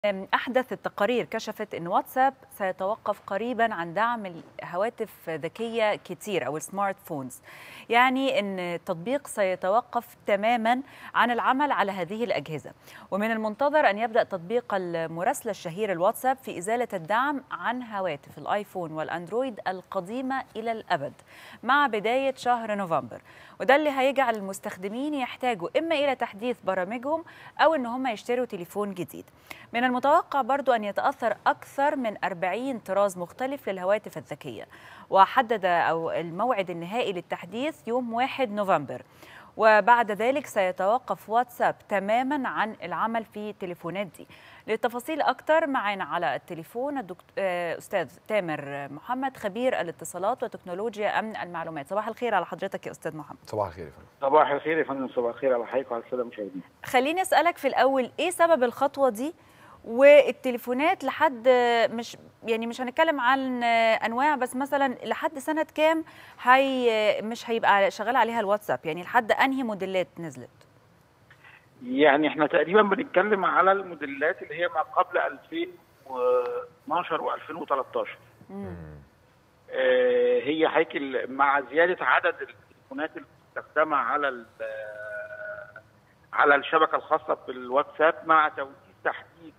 أحدث التقارير كشفت أن واتساب سيتوقف قريبا عن دعم الهواتف ذكية كتير أو السمارت فونز يعني أن التطبيق سيتوقف تماما عن العمل على هذه الأجهزة ومن المنتظر أن يبدأ تطبيق المراسلة الشهير الواتساب في إزالة الدعم عن هواتف الآيفون والأندرويد القديمة إلى الأبد مع بداية شهر نوفمبر وده اللي هيجعل المستخدمين يحتاجوا إما إلى تحديث برامجهم أو أن هم يشتروا تليفون جديد من المتوقع برضو أن يتأثر أكثر من 40 طراز مختلف للهواتف الذكية وحدد أو الموعد النهائي للتحديث يوم 1 نوفمبر وبعد ذلك سيتوقف واتساب تماما عن العمل في التليفونات دي للتفاصيل أكثر معنا على التليفون الدكتور أستاذ تامر محمد خبير الاتصالات وتكنولوجيا أمن المعلومات صباح الخير على حضرتك يا أستاذ محمد صباح الخير يا فندم صباح الخير يا فندم صباح الخير على حضرتك وعلى الساده المشاهدين خليني أسألك في الأول إيه سبب الخطوة دي والتليفونات لحد مش يعني مش هنتكلم عن انواع بس مثلا لحد سنه كام هي مش هيبقى شغال عليها الواتساب يعني لحد انهي موديلات نزلت يعني احنا تقريبا بنتكلم على الموديلات اللي هي ما قبل 2012 و2013 آه هي حكي مع زياده عدد التليفونات المستخدمه على على الشبكه الخاصه بالواتساب مع توجيه تحديث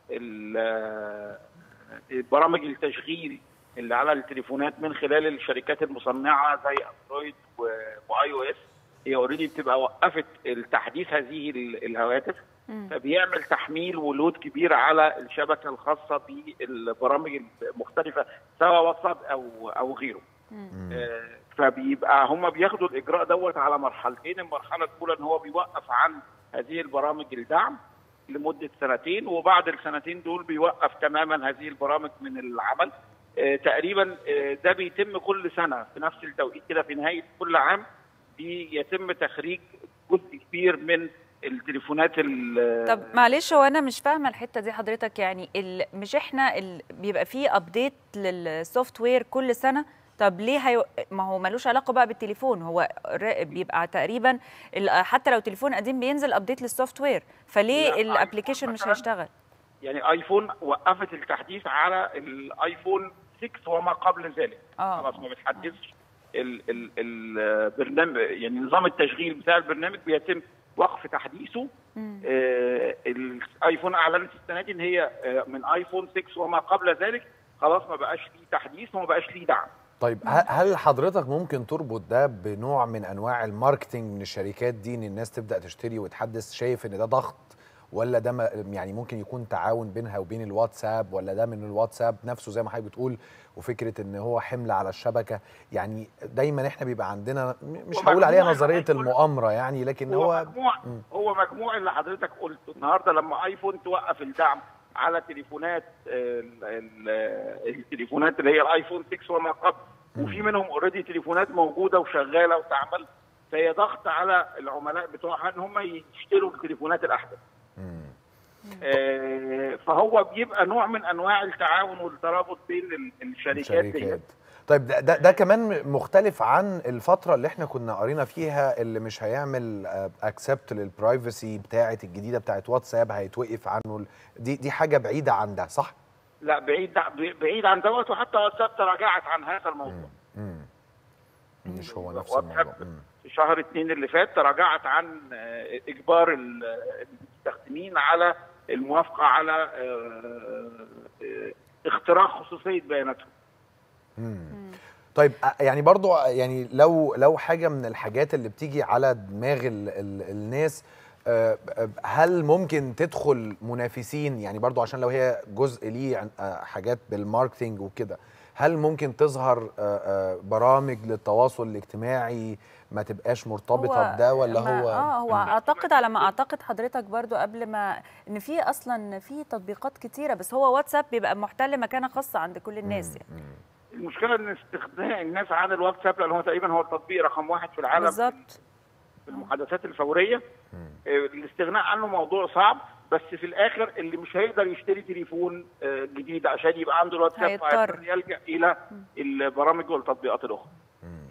برامج التشغيل اللي على التليفونات من خلال الشركات المصنعه زي اندرويد واي او اس هي اوريدي بتبقى وقفت التحديث هذه الهواتف فبيعمل تحميل ولود كبير على الشبكه الخاصه بالبرامج المختلفه سواء واتساب او او غيره. آه فبيبقى هم بياخدوا الاجراء دوت على مرحلتين، المرحله الاولى ان هو بيوقف عن هذه البرامج الدعم لمده سنتين وبعد السنتين دول بيوقف تماما هذه البرامج من العمل آه تقريبا آه ده بيتم كل سنه في نفس التوقيت كده في نهايه كل عام بيتم تخريج جزء كبير من التليفونات طب معلش هو انا مش فاهمه الحته دي حضرتك يعني مش احنا بيبقى فيه ابديت للسوفت وير كل سنه طب ليه هي... ما هو ملوش علاقه بقى بالتليفون هو بيبقى تقريبا حتى لو تليفون قديم بينزل ابديت للسوفت وير فليه الابلكيشن مش هيشتغل يعني ايفون وقفت التحديث على الايفون 6 وما قبل ذلك اه خلاص ما بتحدثش ال ال البرنامج يعني نظام التشغيل بتاع البرنامج بيتم وقف تحديثه آه الايفون اعلنت السنه دي ان هي آه من ايفون 6 وما قبل ذلك خلاص ما بقاش ليه تحديث وما بقاش ليه دعم طيب هل حضرتك ممكن تربط ده بنوع من انواع الماركتنج من الشركات دي ان الناس تبدا تشتري وتحدث شايف ان ده ضغط ولا ده يعني ممكن يكون تعاون بينها وبين الواتساب ولا ده من الواتساب نفسه زي ما حضرتك بتقول وفكره ان هو حمل على الشبكه يعني دايما احنا بيبقى عندنا مش هقول عليها نظريه المؤامره يعني لكن هو هو مجموع هو مجموع اللي حضرتك قلته النهارده لما ايفون توقف الدعم على تليفونات التليفونات اللي هي الايفون 6 وما قبل وفي منهم اوريدي تليفونات موجوده وشغاله وتعمل فهي ضغط على العملاء بتوعها ان هم يشتروا التليفونات الاحدث. آه فهو بيبقى نوع من انواع التعاون والترابط بين الشركات دي طيب ده, ده, ده كمان مختلف عن الفترة اللي احنا كنا قرينا فيها اللي مش هيعمل اكسبت للبرايفسي بتاعة الجديدة بتاعة واتساب هيتوقف عنه دي دي حاجة بعيدة عن ده صح؟ لا بعيد بعيد عن دوت وحتى واتساب تراجعت عن هذا الموضوع. مم. مم. مش هو نفس الموضوع. في شهر اثنين اللي فات تراجعت عن اجبار المستخدمين على الموافقه على اختراق خصوصيه بياناتهم. مم. طيب يعني برضو يعني لو لو حاجه من الحاجات اللي بتيجي على دماغ ال ال الناس هل ممكن تدخل منافسين يعني برضو عشان لو هي جزء ليه حاجات بالماركتينج وكده هل ممكن تظهر برامج للتواصل الاجتماعي ما تبقاش مرتبطه بده ولا هو اه هو اعتقد على ما اعتقد حضرتك برضو قبل ما ان في اصلا في تطبيقات كتيره بس هو واتساب بيبقى محتل مكانه خاصه عند كل الناس يعني المشكله ان استخدام الناس عن الواتساب لان هو تقريبا هو التطبيق رقم واحد في العالم بالظبط في المحادثات الفوريه الاستغناء عنه موضوع صعب بس في الاخر اللي مش هيقدر يشتري تليفون جديد عشان يبقى عنده الواتساب هيضطر يلجا الى البرامج والتطبيقات الاخرى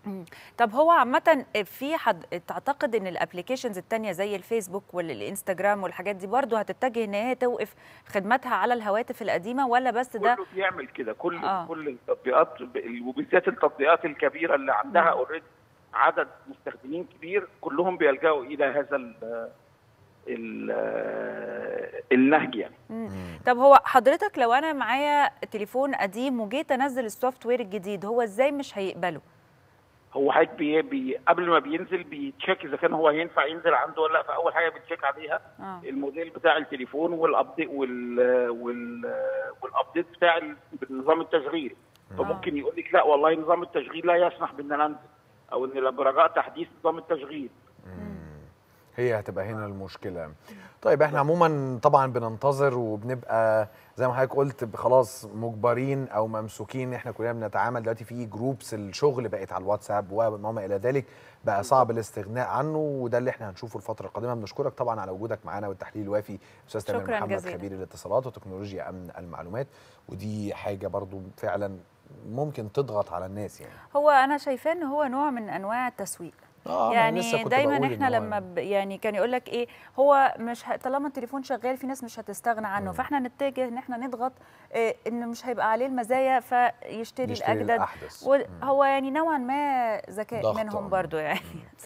طب هو عامة في حد تعتقد ان الابلكيشنز التانية زي الفيسبوك والانستجرام والحاجات دي برضو هتتجه ان هي توقف خدماتها على الهواتف القديمة ولا بس ده كله بيعمل كده كل آه. آه. كل التطبيقات ب- وبالذات التطبيقات الكبيره اللي عندها مم. اوريدي عدد مستخدمين كبير كلهم بيلجأوا الى هذا ال ال النهج يعني مم. طب هو حضرتك لو انا معايا تليفون قديم وجيت انزل السوفت وير الجديد هو ازاي مش هيقبله هو حضرتك بي بي قبل ما بينزل بيتشيك اذا كان هو ينفع ينزل عنده ولا لا فاول حاجه بتشيك عليها اه الموديل بتاع التليفون والابديت وال وال والابديت بتاع ال- نظام التشغيل فممكن يقول لك لا والله نظام التشغيل لا يسمح بان انا انزل او ان برجاء تحديث نظام التشغيل هي هتبقى هنا المشكله طيب احنا عموما طبعا بننتظر وبنبقى زي ما حضرتك قلت خلاص مجبرين او ممسوكين احنا كلنا بنتعامل دلوقتي في جروبس الشغل بقت على الواتساب وما الى ذلك بقى صعب الاستغناء عنه وده اللي احنا هنشوفه الفتره القادمه بنشكرك طبعا على وجودك معانا والتحليل الوافي استاذ تامر شكراً محمد جزيلاً. خبير الاتصالات وتكنولوجيا امن المعلومات ودي حاجه برضو فعلا ممكن تضغط على الناس يعني هو انا شايفاه ان هو نوع من انواع التسويق آه، ما أنا لسه يعني كنت دايما بقول احنا إن هو لما ب يعني كان يقول لك ايه هو مش ه... طالما التليفون شغال في ناس مش هتستغنى عنه فاحنا نتجه ان احنا نضغط إيه ان مش هيبقى عليه المزايا فيشتري يشتري الاجدد الأحدث. وهو يعني نوعا ما ذكاء ضغط، منهم آه. برضو يعني